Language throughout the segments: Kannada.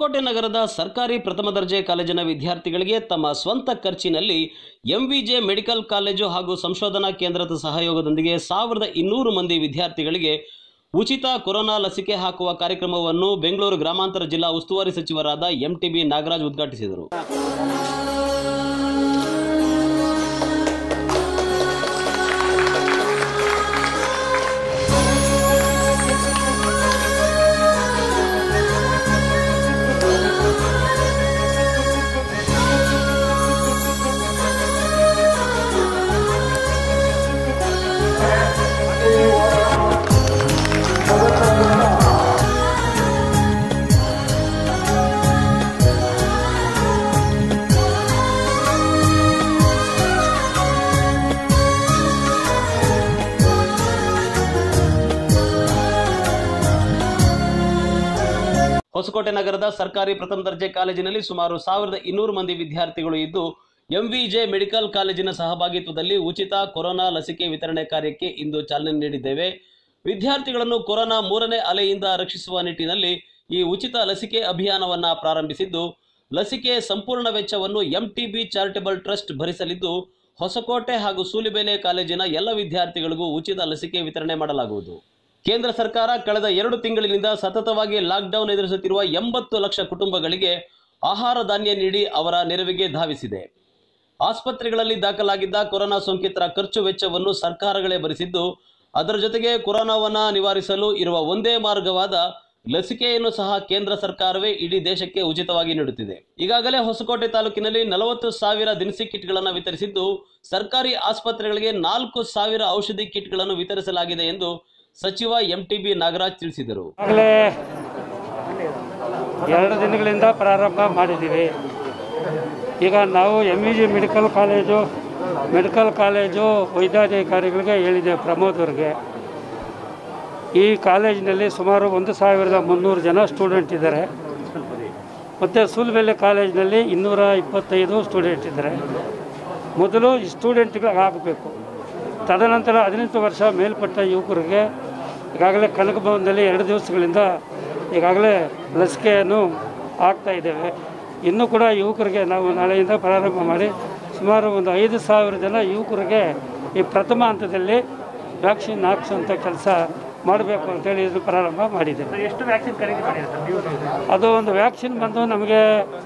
ಹೊಸಕೋಟೆ ನಗರದ ಸರ್ಕಾರಿ ಪ್ರಥಮ ದರ್ಜೆ ಕಾಲೇಜಿನ ವಿದ್ಯಾರ್ಥಿಗಳಿಗೆ ತಮ್ಮ ಸ್ವಂತ ಖರ್ಚಿನಲ್ಲಿ ಎಂವಿಜೆ ಮೆಡಿಕಲ್ ಕಾಲೇಜು ಹಾಗೂ ಸಂಶೋಧನಾ ಕೇಂದ್ರದ ಸಹಯೋಗದೊಂದಿಗೆ ಸಾವಿರದ ಇನ್ನೂರು ಮಂದಿ ವಿದ್ಯಾರ್ಥಿಗಳಿಗೆ ಉಚಿತ ಕೊರೋನಾ ಲಸಿಕೆ ಹಾಕುವ ಕಾರ್ಯಕ್ರಮವನ್ನು ಬೆಂಗಳೂರು ಗ್ರಾಮಾಂತರ ಜಿಲ್ಲಾ ಉಸ್ತುವಾರಿ ಸಚಿವರಾದ ಎಂಟಿಬಿ ನಾಗರಾಜ್ ಉದ್ಘಾಟಿಸಿದರು ಹೊಸಕೋಟೆ ನಗರದ ಸರ್ಕಾರಿ ಪ್ರಥಮ ದರ್ಜೆ ಕಾಲೇಜಿನಲ್ಲಿ ಸುಮಾರು ಸಾವಿರದ ಇನ್ನೂರು ಮಂದಿ ವಿದ್ಯಾರ್ಥಿಗಳು ಇದ್ದು ಎಂವಿಜೆ ಮೆಡಿಕಲ್ ಕಾಲೇಜಿನ ಸಹಭಾಗಿತ್ವದಲ್ಲಿ ಉಚಿತ ಕೊರೋನಾ ಲಸಿಕೆ ವಿತರಣೆ ಕಾರ್ಯಕ್ಕೆ ಇಂದು ಚಾಲನೆ ನೀಡಿದ್ದೇವೆ ವಿದ್ಯಾರ್ಥಿಗಳನ್ನು ಕೊರೋನಾ ಮೂರನೇ ಅಲೆಯಿಂದ ರಕ್ಷಿಸುವ ನಿಟ್ಟಿನಲ್ಲಿ ಈ ಉಚಿತ ಲಸಿಕೆ ಅಭಿಯಾನವನ್ನ ಪ್ರಾರಂಭಿಸಿದ್ದು ಲಸಿಕೆ ಸಂಪೂರ್ಣ ವೆಚ್ಚವನ್ನು ಎಂಟಿಬಿ ಚಾರಿಟಬಲ್ ಟ್ರಸ್ಟ್ ಭರಿಸಲಿದ್ದು ಹೊಸಕೋಟೆ ಹಾಗೂ ಸೂಲಿಬೇಲೆ ಕಾಲೇಜಿನ ಎಲ್ಲ ವಿದ್ಯಾರ್ಥಿಗಳಿಗೂ ಉಚಿತ ಲಸಿಕೆ ವಿತರಣೆ ಮಾಡಲಾಗುವುದು ಕೇಂದ್ರ ಸರ್ಕಾರ ಕಳೆದ ಎರಡು ತಿಂಗಳಿನಿಂದ ಸತತವಾಗಿ ಲಾಕ್ಡೌನ್ ಎದುರಿಸುತ್ತಿರುವ ಎಂಬತ್ತು ಲಕ್ಷ ಕುಟುಂಬಗಳಿಗೆ ಆಹಾರ ಧಾನ್ಯ ನೀಡಿ ಅವರ ನೆರವಿಗೆ ಧಾವಿಸಿದೆ ಆಸ್ಪತ್ರೆಗಳಲ್ಲಿ ದಾಖಲಾಗಿದ್ದ ಕೊರೋನಾ ಸೋಂಕಿತರ ಖರ್ಚು ವೆಚ್ಚವನ್ನು ಸರ್ಕಾರಗಳೇ ಭರಿಸಿದ್ದು ಅದರ ಜೊತೆಗೆ ಕೊರೋನಾವನ್ನ ನಿವಾರಿಸಲು ಇರುವ ಒಂದೇ ಮಾರ್ಗವಾದ ಲಸಿಕೆಯನ್ನು ಸಹ ಕೇಂದ್ರ ಸರ್ಕಾರವೇ ಇಡೀ ದೇಶಕ್ಕೆ ಉಚಿತವಾಗಿ ನೀಡುತ್ತಿದೆ ಈಗಾಗಲೇ ಹೊಸಕೋಟೆ ತಾಲೂಕಿನಲ್ಲಿ ನಲವತ್ತು ಸಾವಿರ ದಿನಸಿ ಕಿಟ್ಗಳನ್ನು ವಿತರಿಸಿದ್ದು ಸರ್ಕಾರಿ ಆಸ್ಪತ್ರೆಗಳಿಗೆ ನಾಲ್ಕು ಸಾವಿರ ಔಷಧಿ ಕಿಟ್ಗಳನ್ನು ವಿತರಿಸಲಾಗಿದೆ ಎಂದು ಸಚಿವ ಎಂಟಿಬಿ ನಾಗರಾಜ್ ತಿಳಿಸಿದರು ಆಗಲೇ ಎರಡು ದಿನಗಳಿಂದ ಪ್ರಾರಂಭ ಮಾಡಿದ್ದೀವಿ ಈಗ ನಾವು M E G medical college medical college ವೈದ್ಯಾಧಿಕಾರಿಗಳಿಗೆ ಹೇಳಿದೆ ಪ್ರಮೋದ್ ಅವ್ರಿಗೆ ಈ ಕಾಲೇಜಿನಲ್ಲಿ ಸುಮಾರು ಒಂದು ಸಾವಿರದ ಮುನ್ನೂರು ಜನ ಸ್ಟೂಡೆಂಟ್ ಇದ್ದಾರೆ ಮತ್ತು ಸೂಲ್ಬೆಲೆ ಕಾಲೇಜಿನಲ್ಲಿ ಇನ್ನೂರ ಇಪ್ಪತ್ತೈದು ಸ್ಟೂಡೆಂಟ್ ಇದ್ದಾರೆ ಮೊದಲು ಈ ಸ್ಟೂಡೆಂಟ್ಗಳಿಗೆ ಆಗಬೇಕು ತದನಂತರ ಹದಿನೆಂಟು ವರ್ಷ ಮೇಲ್ಪಟ್ಟ ಯುವಕರಿಗೆ ಈಗಾಗಲೇ ಕನಕಭವನದಲ್ಲಿ ಎರಡು ದಿವಸಗಳಿಂದ ಈಗಾಗಲೇ ಲಸಿಕೆಯನ್ನು ಹಾಕ್ತಾ ಇದ್ದೇವೆ ಇನ್ನೂ ಕೂಡ ಯುವಕರಿಗೆ ನಾವು ನಾಳೆಯಿಂದ ಪ್ರಾರಂಭ ಮಾಡಿ ಸುಮಾರು ಒಂದು ಐದು ಸಾವಿರ ಜನ ಯುವಕರಿಗೆ ಈ ಪ್ರಥಮ ಹಂತದಲ್ಲಿ ವ್ಯಾಕ್ಸಿನ್ ಹಾಕ್ಸೋಂಥ ಕೆಲಸ ಮಾಡಬೇಕು ಅಂತೇಳಿ ಇದು ಪ್ರಾರಂಭ ಮಾಡಿದ್ದೇವೆ ಎಷ್ಟು ವ್ಯಾಕ್ಸಿನ್ ಖರೀದಿ ಮಾಡಿದ್ದಾರೆ ನೀವು ಅದು ಒಂದು ವ್ಯಾಕ್ಸಿನ್ ಬಂದು ನಮಗೆ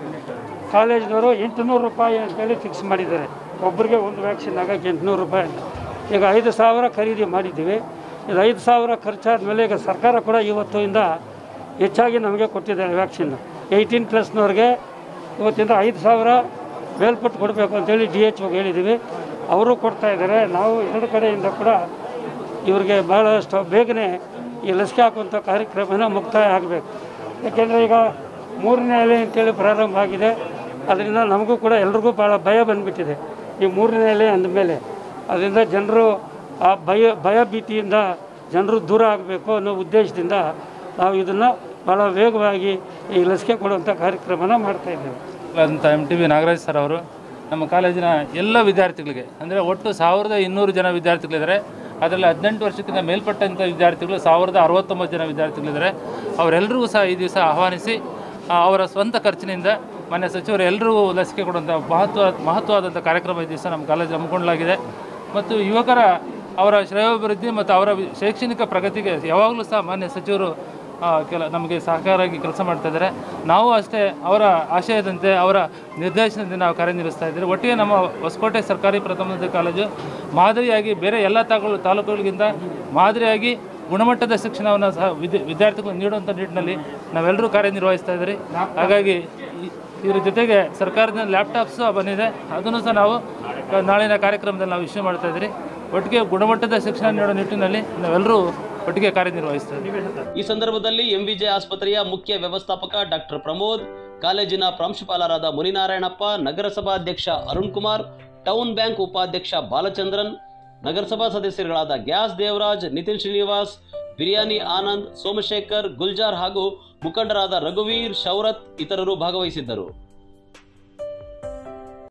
ಕಾಲೇಜಿನವರು ಎಂಟುನೂರು ರೂಪಾಯಿ ಅಂತೇಳಿ ಫಿಕ್ಸ್ ಮಾಡಿದ್ದಾರೆ ಒಬ್ಬರಿಗೆ ಒಂದು ವ್ಯಾಕ್ಸಿನ್ ಆಗೋಕ್ಕೆ ಎಂಟುನೂರು ರೂಪಾಯಿ ಅಂತ ಈಗ ಐದು ಸಾವಿರ ಖರೀದಿ ಮಾಡಿದ್ದೀವಿ ಇದು ಐದು ಸಾವಿರ ಖರ್ಚಾದ ಮೇಲೆ ಈಗ ಸರ್ಕಾರ ಕೂಡ ಇವತ್ತಿಂದ ಹೆಚ್ಚಾಗಿ ನಮಗೆ ಕೊಟ್ಟಿದ್ದಾರೆ ವ್ಯಾಕ್ಸಿನ್ ಏಯ್ಟೀನ್ ಪ್ಲಸ್ನವ್ರಿಗೆ ಇವತ್ತಿಂದ ಐದು ಸಾವಿರ ಮೇಲ್ಪಟ್ಟು ಕೊಡಬೇಕು ಅಂತೇಳಿ ಡಿ ಎಚ್ ಓಗೆ ಹೇಳಿದ್ದೀವಿ ಅವರು ಕೊಡ್ತಾ ಇದ್ದಾರೆ ನಾವು ಎರಡು ಕಡೆಯಿಂದ ಕೂಡ ಇವ್ರಿಗೆ ಭಾಳಷ್ಟು ಬೇಗನೆ ಈ ಲಸಿಕೆ ಹಾಕುವಂಥ ಕಾರ್ಯಕ್ರಮನ ಮುಕ್ತಾಯ ಆಗಬೇಕು ಯಾಕೆಂದರೆ ಈಗ ಮೂರನೇ ಅಲೆ ಅಂತೇಳಿ ಪ್ರಾರಂಭ ಆಗಿದೆ ಅದರಿಂದ ನಮಗೂ ಕೂಡ ಎಲ್ರಿಗೂ ಭಾಳ ಭಯ ಬಂದುಬಿಟ್ಟಿದೆ ಈ ಮೂರನೇ ಅಲೆ ಅಂದಮೇಲೆ ಅದರಿಂದ ಜನರು ಆ ಭಯ ಭಯ ಭೀತಿಯಿಂದ ಜನರು ದೂರ ಆಗಬೇಕು ಅನ್ನೋ ಉದ್ದೇಶದಿಂದ ನಾವು ಇದನ್ನು ಭಾಳ ವೇಗವಾಗಿ ಈ ಲಸಿಕೆ ಕೊಡುವಂಥ ಕಾರ್ಯಕ್ರಮನ ಮಾಡ್ತಾಯಿದ್ದೇವೆ ಅಂತ M T V Nagaraj sir ಅವರು ನಮ್ಮ ಕಾಲೇಜಿನ ಎಲ್ಲ ವಿದ್ಯಾರ್ಥಿಗಳಿಗೆ ಅಂದರೆ ಒಟ್ಟು ಸಾವಿರದ ಇನ್ನೂರು ಜನ ವಿದ್ಯಾರ್ಥಿಗಳಿದ್ದಾರೆ ಅದರಲ್ಲಿ ಹದಿನೆಂಟು ವರ್ಷಕ್ಕಿಂತ ಮೇಲ್ಪಟ್ಟಂಥ ವಿದ್ಯಾರ್ಥಿಗಳು ಸಾವಿರದ ಅರವತ್ತೊಂಬತ್ತು ಜನ ವಿದ್ಯಾರ್ಥಿಗಳಿದ್ದಾರೆ ಅವರೆಲ್ಲರಿಗೂ ಸಹ ಈ ದಿವಸ ಆಹ್ವಾನಿಸಿ ಆ, ಅವರ ಸ್ವಂತ ಖರ್ಚಿನಿಂದ ಮಾನ್ಯ ಸಚಿವರು ಎಲ್ಲರೂ ಲಸಿಕೆ ಕೊಡುವಂಥ ಮಹತ್ವ ಮಹತ್ವವಾದಂಥ ಕಾರ್ಯಕ್ರಮ ಈ ದಿವಸ ನಮ್ಮ ಕಾಲೇಜ್ ಹಮ್ಮಿಕೊಳ್ಳಲಾಗಿದೆ ಮತ್ತು ಯುವಕರ ಅವರ ಶ್ರೇಯೋಭಿವೃದ್ಧಿ ಮತ್ತು ಅವರ ವಿ- ಶೈಕ್ಷಣಿಕ ಪ್ರಗತಿಗೆ ಯಾವಾಗಲೂ ಸಹ ಮಾನ್ಯ ಸಚಿವರು ಆ, ಕೆಲ ನಮಗೆ ಸಹಕಾರಾಗಿ ಕೆಲಸ ಮಾಡ್ತಾ ಇದ್ದಾರೆ ನಾವು ಅಷ್ಟೇ ಅವರ ಆಶಯದಂತೆ ಅವರ ನಿರ್ದೇಶನದಿಂದ ನಾವು ಕಾರ್ಯನಿರ್ವಹಿಸ್ತಾ ಇದ್ದೀವಿ ಒಟ್ಟಿಗೆ ನಮ್ಮ ಹೊಸಕೋಟೆ ಸರ್ಕಾರಿ ಪ್ರಥಮ ದರ್ಜೆ ಕಾಲೇಜು ಮಾದರಿಯಾಗಿ ಬೇರೆ ಎಲ್ಲ ತಾಗಳು ತಾಲೂಕುಗಳಿಗಿಂತ ಮಾದರಿಯಾಗಿ ಗುಣಮಟ್ಟದ ಶಿಕ್ಷಣವನ್ನು ಸಹ ವಿದ್ಯ ವಿದ್ಯಾರ್ಥಿಗಳು ನೀಡುವಂಥ ನಿಟ್ಟಿನಲ್ಲಿ ನಾವೆಲ್ಲರೂ ಕಾರ್ಯನಿರ್ವಹಿಸ್ತಾ ಇದ್ದೀರಿ ಹಾಗಾಗಿ ಈ- ಇದ್ರ ಜೊತೆಗೆ ಸರ್ಕಾರದಿಂದ ಲ್ಯಾಪ್ಟಾಪ್ಸ್ ಬಂದಿದೆ ಅದನ್ನು ಸಹ ನಾವು ನಾಳಿನ ಕಾರ್ಯಕ್ರಮದಲ್ಲಿ ನಾವು ಇಶ್ಯೂ ಮಾಡ್ತಾ ಇದ್ದೀರಿ ಒಟ್ಟಿಗೆ ಗುಣಮಟ್ಟದ ಶಿಕ್ಷಣ ನೀಡೋ ನಿಟ್ಟಿನಲ್ಲಿ ನಾವೆಲ್ಲರೂ ಒಟ್ಟಿಗೆ ಕಾರ್ಯನಿರ್ವಹಿಸ್ತಾ ಇದ್ದೀವಿ ಈ ಸಂದರ್ಭದಲ್ಲಿ ಎಂವಿಜೆ ಆಸ್ಪತ್ರೆಯ ಮುಖ್ಯ ವ್ಯವಸ್ಥಾಪಕ ಡಾಕ್ಟರ್ ಪ್ರಮೋದ್ ಕಾಲೇಜಿನ ಪ್ರಾಂಶುಪಾಲರಾದ ಮುನಿನಾರಾಯಣಪ್ಪ ನಗರಸಭಾ ಅಧ್ಯಕ್ಷ ಅರುಣ್ ಕುಮಾರ್ ಟೌನ್ ಬ್ಯಾಂಕ್ ಉಪಾಧ್ಯಕ್ಷ ಬಾಲಚಂದ್ರನ್ ನಗರಸಭಾ ಸದಸ್ಯರುಗಳಾದ ಗ್ಯಾಸ್ ದೇವರಾಜ್ ನಿತಿನ್ ಶ್ರೀನಿವಾಸ್ ಬಿರಿಯಾನಿ ಆನಂದ್ ಸೋಮಶೇಖರ್ ಗುಲ್ಜಾರ್ ಹಾಗೂ ಮುಖಂಡರಾದ ರಘುವೀರ್ ಶೌರತ್ ಇತರರು ಭಾಗವಹಿಸಿದ್ದರು